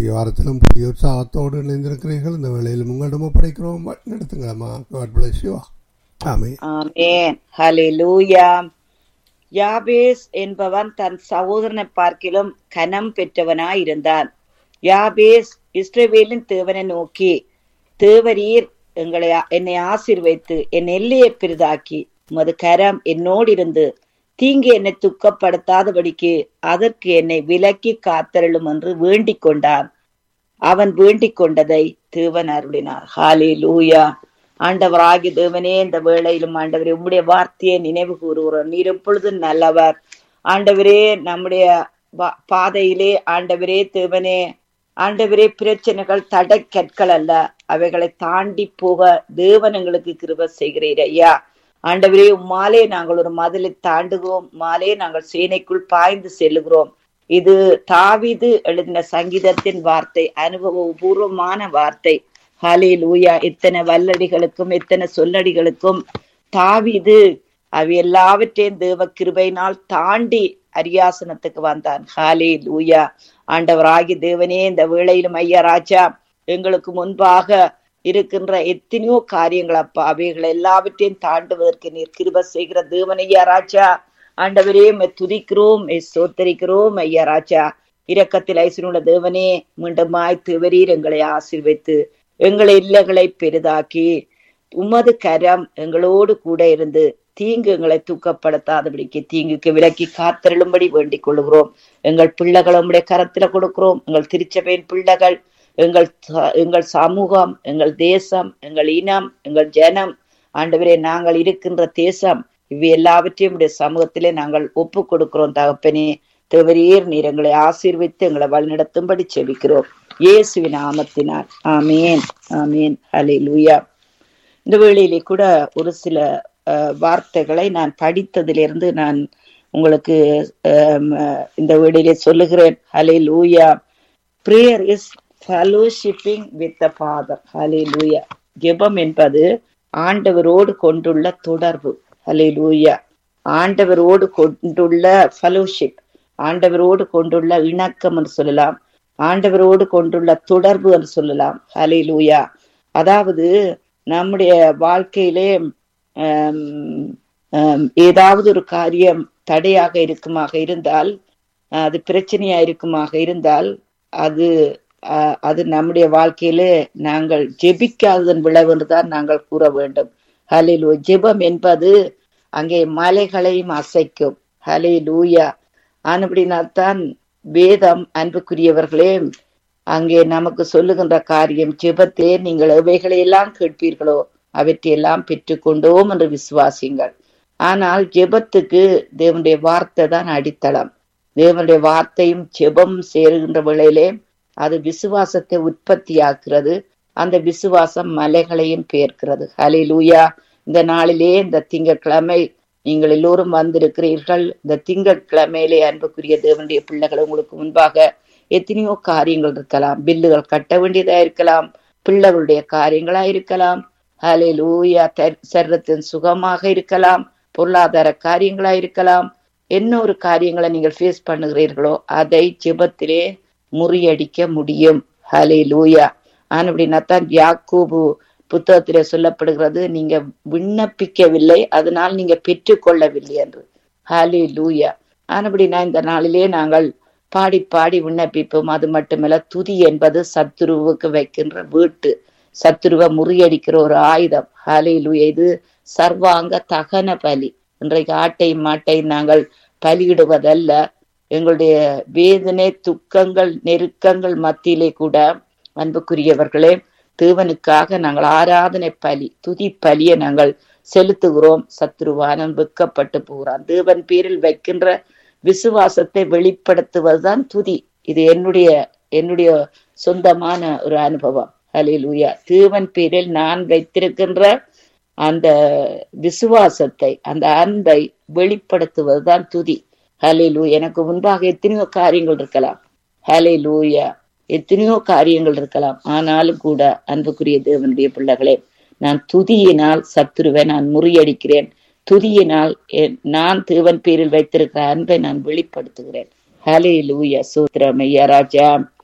புதிய வாரத்திலும் புதிய உற்சாகத்தோடு இணைந்திருக்கிறீர்கள் இந்த வேளையிலும் உங்களிடம் ஒப்படைக்கிறோம் நடத்துங்களம்மா காட் பிளஸ் யூ ஆமே ஆமென் ஹalleluya யாபேஸ் என்பவன் தன் சகோதரனை பார்க்கிலும் கனம் பெற்றவனாயிருந்தான் யாபேஸ் இஸ்ரவேலின் தேவனை நோக்கி தேவரீர் எங்களை என்னை ஆசீர்வைத்து என் எல்லையை பெரிதாக்கி உமது கரம் என்னோடு இருந்து தீங்கு என்னை துக்கப்படுத்தாதபடிக்கு அதற்கு என்னை விலக்கி காத்தருளும் என்று வேண்டிக் கொண்டான் அவன் வேண்டிக் கொண்டதை தேவன் அருளினார் ஹாலே லூயா ஆண்டவராகி தேவனே இந்த வேளையிலும் ஆண்டவரே உம்முடைய வார்த்தையை நினைவு கூறுகிறோம் நீர் எப்பொழுதும் நல்லவர் ஆண்டவரே நம்முடைய வா- பாதையிலே ஆண்டவரே தேவனே ஆண்டவரே பிரச்சனைகள் தடை கற்கள் அல்ல அவைகளை தாண்டி போக தேவன் எங்களுக்கு கிருப செய்கிறீர் ஐயா ஆண்டவரே உம்மாலே நாங்கள் ஒரு மதிலை தாண்டுகிறோம் மாலே நாங்கள் சேனைக்குள் பாய்ந்து செல்லுகிறோம் இது தாவீது எழுதின சங்கீதத்தின் வார்த்தை அனுபவபூர்வமான வார்த்தை ஹலே லூயா இத்தனை வல்லடிகளுக்கும் இத்தனை சொல்லடிகளுக்கும் தாவீது அவை எல்லாவற்றையும் தேவ கிருபையினால் தாண்டி அரியாசனத்துக்கு வந்தான் ஹாலே லூயா ஆண்டவராகி தேவனே இந்த வேளையிலும் ஐயா ராஜா எங்களுக்கு முன்பாக இருக்கின்ற எத்தனையோ காரியங்கள் அப்பா அவைகள் எல்லாவற்றையும் தாண்டுவதற்கு நீர் கிருப செய்கிற தேவன் ஐயா ராஜா ஆண்டவரே உம்மை துதிக்கிறோம் உம்மை சோத்தரிக்கிறோம் ஐயா ராஜா இரக்கத்தில் ஐசனுள்ள தேவனே மீண்டுமாய் தேவரீர் எங்களை ஆசீர்வைத்து எங்களை இல்லங்களை பெரிதாக்கி உமது கரம் எங்களோடு கூட இருந்து தீங்கு எங்களை தூக்கப்படுத்தாதபடிக்கு தீங்குக்கு விலக்கி காத்திருளும்படி வேண்டிக் கொள்கிறோம் எங்கள் பிள்ளைகள் உம்முடைய கரத்துல கொடுக்கிறோம் எங்கள் திருச்சபையின் பிள்ளைகள் எங்கள் ச- எங்கள் சமூகம் எங்கள் தேசம் எங்கள் இனம் எங்கள் ஜனம் ஆண்டவரே நாங்கள் இருக்கின்ற தேசம் இவை எல்லாவற்றையும் உடைய சமூகத்திலே நாங்கள் ஒப்பு கொடுக்கிறோம் தகப்பனே தேவரீர் நீர் எங்களை ஆசீர்வித்து எங்களை வழிநடத்தும்படி செபிக்கிறோம் இயேசுவின் நாமத்தினார் ஆமேன் ஆமேன் ஹalleluya இந்த வேளையிலே கூட ஒரு சில அஹ், வார்த்தைகளை நான் படித்ததிலிருந்து நான் உங்களுக்கு அஹ், இந்த வேளையிலே சொல்லுகிறேன் hallelujah prayer is fellowshipping with the father hallelujah ஜெபம் என்பது ஆண்டவரோடு கொண்டுள்ள தொடர்பு ஹலே லூயா ஆண்டவரோடு கொண்டுள்ள ஃபெலோஷிப் ஆண்டவரோடு கொண்டுள்ள இணக்கம் என்று சொல்லலாம் ஆண்டவரோடு கொண்டுள்ள தொடர்பு என்று சொல்லலாம் ஹலே லூயா அதாவது நம்முடைய வாழ்க்கையிலே ஆம், ஆம், ஏதாவது ஒரு காரியம் தடையாக இருக்குமாக இருந்தால் அது பிரச்சனையா இருக்குமாக இருந்தால் அது அஹ், அது நம்முடைய வாழ்க்கையிலே நாங்கள் ஜெபிக்காததன் விளைவு என்றுதான் நாங்கள் கூற வேண்டும் ஹலிலு ஜெபம் என்பது அங்கே மலைகளையும் அசைக்கும் ஹலே லூயா ஆனபடினால்தான் வேதம் அன்புக்குரியவர்களே அங்கே நமக்கு சொல்லுகின்ற காரியம் ஜெபத்தே நீங்கள் எவைகளை எல்லாம் கேட்பீர்களோ அவற்றையெல்லாம் பெற்றுக்கொண்டோம் என்று விசுவாசிங்கள் ஆனால் ஜெபத்துக்கு தேவனுடைய வார்த்தை தான் அடித்தளம் தேவனுடைய வார்த்தையும் ஜெபம் சேருகின்ற வேளையிலே அது விசுவாசத்தை உற்பத்தியாக்குறது அந்த விசுவாசம் மலைகளையும் பெயர்க்கிறது ஹலே லூயா இந்த நாளிலே இந்த திங்கட்கிழமை நீங்கள் எல்லோரும் வந்திருக்கிறீர்கள் இந்த திங்கட்கிழமையிலே அன்புக்குரிய தேவனுடைய பிள்ளைகள் உங்களுக்கு முன்பாக எத்தனையோ காரியங்கள் இருக்கலாம் பில்லுகள் கட்ட வேண்டியதா இருக்கலாம் பிள்ளைகளுடைய காரியங்களா இருக்கலாம் ஹலே லூயா சரீரத்தின் சுகமாக இருக்கலாம் பொருளாதார காரியங்களா இருக்கலாம் என்ன ஒரு காரியங்களை நீங்கள் ஃபேஸ் பண்ணுகிறீர்களோ அதை ஜெபத்திலே முறியடிக்க முடியும் ஹலே லூயா ஆனப்படினா தான் யாக்கோபு புத்தகத்திலே சொல்லப்படுகிறது நீங்க விண்ணப்பிக்கவில்லை அதனால் நீங்க பெற்றுக்கொள்ளவில்லை என்று ஹலே லூயா ஆனப்படினா இந்த நாளிலே நாங்கள் பாடி பாடி விண்ணப்பிப்போம் அது மட்டுமல்ல துதி என்பது சத்துருவுக்கு வைக்கின்ற வீட்டு சத்துருவை முறியடிக்கிற ஒரு ஆயுதம் ஹலே லூயா இது சர்வாங்க தகன பலி இன்றைக்கு ஆட்டையும் மாட்டையும் நாங்கள் பலியிடுவதல்ல எங்களுடைய வேதனை துக்கங்கள் நெருக்கங்கள் மத்தியிலே கூட அன்புக்குரியவர்களே தேவனுக்காக நாங்கள் ஆராதனை பலி துதி பலியை நாங்கள் செலுத்துகிறோம் சத்ருவானன் வெக்கப்பட்டு போகிறான் தேவன் பேரில் வைக்கின்ற விசுவாசத்தை வெளிப்படுத்துவதுதான் துதி இது என்னுடைய என்னுடைய சொந்தமான ஒரு அனுபவம் ஹலிலூயா தேவன் பேரில் நான் வைத்திருக்கின்ற அந்த விசுவாசத்தை அந்த அன்பை வெளிப்படுத்துவதுதான் துதி ஹலிலூ எனக்கு முன்பாக எத்தனையோ காரியங்கள் இருக்கலாம் ஹலே லூயா எத்தனையோ காரியங்கள் இருக்கலாம் ஆனாலும் கூட அன்புக்குரிய தேவனுடைய பிள்ளைகளே நான் துதியினால் சத்துருவை நான் முறியடிக்கிறேன் துதியினால் என்- நான் தேவன் பேரில் வைத்திருக்கிற அன்பை நான் வெளிப்படுத்துகிறேன் ஹலே லூயா சூத்திரம் ஐயா ராஜா